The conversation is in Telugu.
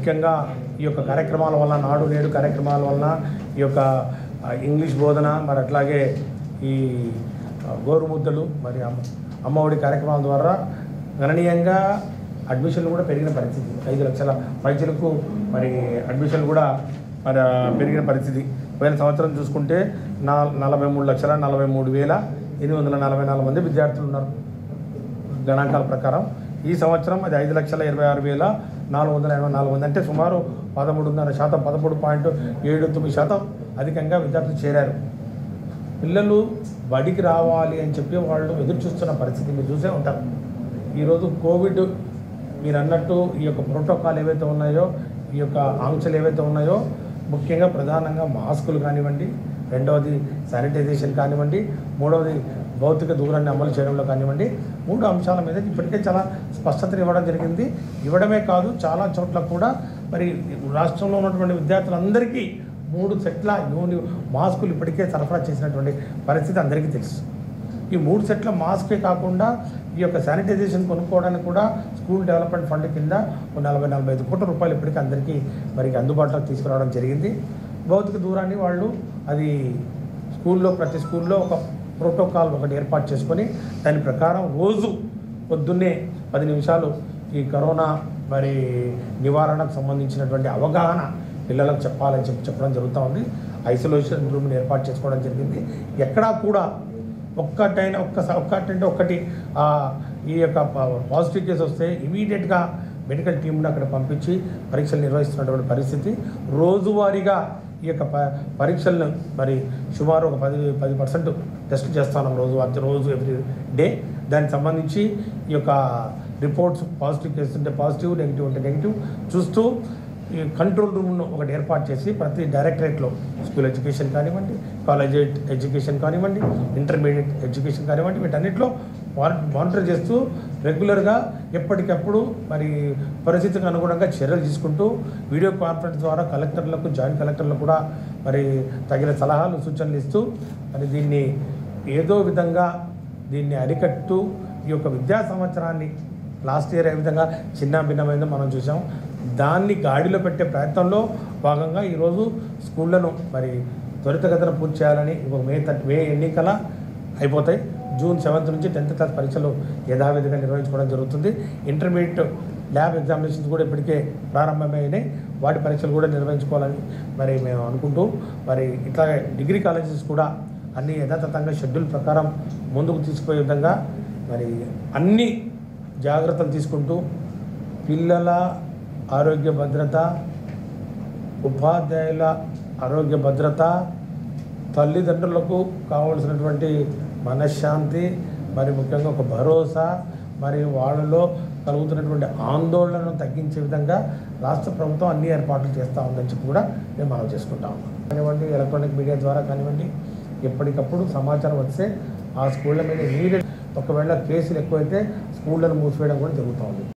ముఖ్యంగా ఈ యొక్క కార్యక్రమాల వల్ల నాడు నేడు కార్యక్రమాల వలన ఈ యొక్క ఆ, ఇంగ్లీష్ బోధన మరి అట్లాగే ఈ ఆ, గోరుముద్దలు మరి అమ్మ అమ్మఒడి కార్యక్రమాల ద్వారా గణనీయంగా అడ్మిషన్లు కూడా పెరిగిన పరిస్థితి ఐదు లక్షల పైచలకు మరి అడ్మిషన్లు కూడా మరి ఆ, పెరిగిన పరిస్థితి పోయిన సంవత్సరం చూసుకుంటే నా నలభై మూడు లక్షల నలభై మూడు వేల ఎనిమిది వందల నలభై నాలుగు మంది విద్యార్థులు ఉన్నారు గణాంకాల ప్రకారం ఈ సంవత్సరం అది ఐదు లక్షల ఇరవై ఆరు వేల నాలుగు వందల ఎనభై నాలుగు మంది అంటే సుమారు పదమూడున్నర శాతం పదమూడు పాయింట్ ఏడు తొమ్మిది శాతం అధికంగా విద్యార్థులు చేరారు పిల్లలు బడికి రావాలి అని చెప్పి వాళ్ళు ఎదురు చూస్తున్న పరిస్థితి మీరు చూసే ఉంటారు ఈరోజు కోవిడ్ మీరు అన్నట్టు ఈ యొక్క ప్రోటోకాల్ ఏవైతే ఉన్నాయో ఈ యొక్క ఆంక్షలు ఏవైతే ఉన్నాయో ముఖ్యంగా ప్రధానంగా మాస్కులు కానివ్వండి రెండవది శానిటైజేషన్ కానివ్వండి మూడవది భౌతిక దూరాన్ని అమలు చేయడంలో కానివ్వండి మూడు అంశాల మీద ఇప్పటికే చాలా స్పష్టతను ఇవ్వడం జరిగింది ఇవ్వడమే కాదు చాలా చోట్ల కూడా మరి రాష్ట్రంలో ఉన్నటువంటి విద్యార్థులందరికీ మూడు సెట్ల యూని మాస్కులు ఇప్పటికే సరఫరా చేసినటువంటి పరిస్థితి అందరికీ తెలుసు ఈ మూడు సెట్ల మాస్కే కాకుండా ఈ యొక్క శానిటైజేషన్ కొనుక్కోవడానికి కూడా స్కూల్ డెవలప్మెంట్ ఫండ్ కింద ఒక నలభై నలభై ఐదు కోట్ల రూపాయలు ఇప్పటికీ అందరికీ మరి అందుబాటులోకి తీసుకురావడం జరిగింది భౌతిక దూరాన్ని వాళ్ళు అది స్కూల్లో ప్రతి స్కూల్లో ఒక ప్రోటోకాల్ ఒకటి ఏర్పాటు చేసుకొని దాని ప్రకారం రోజు పొద్దున్నే పది నిమిషాలు ఈ కరోనా మరి నివారణకు సంబంధించినటువంటి అవగాహన పిల్లలకు చెప్పాలని చెప్పి చెప్పడం జరుగుతూ ఉంది ఐసోలేషన్ రూమ్ని ఏర్పాటు చేసుకోవడం జరిగింది ఎక్కడా కూడా ఒక్కటైనా ఒక్క ఒక్కటంటే ఒక్కటి ఆ, ఈ యొక్క పాజిటివ్ కేసు వస్తే ఇమీడియట్గా మెడికల్ టీంను అక్కడ పంపించి పరీక్షలు నిర్వహిస్తున్నటువంటి పరిస్థితి రోజువారీగా ఈ యొక్క ప పరీక్షలను మరి సుమారు ఒక పది పది పర్సెంట్ టెస్ట్ చేస్తున్నాం రోజు వారి రోజు ఎవ్రీ డే దానికి సంబంధించి ఈ యొక్క రిపోర్ట్స్ పాజిటివ్ కేసు ఉంటే పాజిటివ్ నెగిటివ్ ఉంటే నెగిటివ్ చూస్తూ ఈ కంట్రోల్ రూమ్ను ఒకటి ఏర్పాటు చేసి ప్రతి డైరెక్టరేట్లో స్కూల్ ఎడ్యుకేషన్ కానివ్వండి కాలేజ్ ఎడ్యుకేషన్ కానివ్వండి ఇంటర్మీడియట్ ఎడ్యుకేషన్ కానివ్వండి వీటన్నిటిలో మాని- మానిటర్ చేస్తూ రెగ్యులర్గా ఎప్పటికప్పుడు మరి పరిస్థితికి అనుగుణంగా చర్యలు తీసుకుంటూ వీడియో కాన్ఫరెన్స్ ద్వారా కలెక్టర్లకు జాయింట్ కలెక్టర్లకు కూడా మరి తగిన సలహాలు సూచనలు ఇస్తూ మరి దీన్ని ఏదో విధంగా దీన్ని అరికట్టు ఈ యొక్క విద్యా సంవత్సరాన్ని లాస్ట్ ఇయర్ ఏ విధంగా చిన్న భిన్నమైందో మనం చూసాం దాన్ని గాడిలో పెట్టే ప్రయత్నంలో భాగంగా ఈరోజు స్కూళ్ళను మరి త్వరితగతిన పూర్తి చేయాలని ఒక మే థర్టీ మే ఎన్నికల అయిపోతాయి జూన్ సెవెంత్ నుంచి టెన్త్ క్లాస్ పరీక్షలు యథావిధిగా నిర్వహించుకోవడం జరుగుతుంది ఇంటర్మీడియట్ ల్యాబ్ ఎగ్జామినేషన్స్ కూడా ఇప్పటికే ప్రారంభమైనాయి వాటి పరీక్షలు కూడా నిర్వహించుకోవాలని మరి మేము అనుకుంటూ మరి ఇట్లాగే డిగ్రీ కాలేజెస్ కూడా అన్ని యథాతథంగా షెడ్యూల్ ప్రకారం ముందుకు తీసుకుపోయే విధంగా మరి అన్ని జాగ్రత్తలు తీసుకుంటూ పిల్లల ఆరోగ్య భద్రత ఉపాధ్యాయుల ఆరోగ్య భద్రత తల్లిదండ్రులకు కావలసినటువంటి మనశ్శాంతి మరి ముఖ్యంగా ఒక భరోసా మరి వాళ్ళలో కలుగుతున్నటువంటి ఆందోళనను తగ్గించే విధంగా రాష్ట్ర ప్రభుత్వం అన్ని ఏర్పాట్లు చేస్తూ ఉందని చెప్పి కూడా మేము మనం చేసుకుంటా ఉన్నాం కానివ్వండి ఎలక్ట్రానిక్ మీడియా ద్వారా కానివ్వండి ఎప్పటికప్పుడు సమాచారం వస్తే ఆ స్కూళ్ళ మీద ఇమీడియట్ ఒకవేళ కేసులు ఎక్కువైతే స్కూళ్ళను మూసివేయడం కూడా జరుగుతూ ఉంది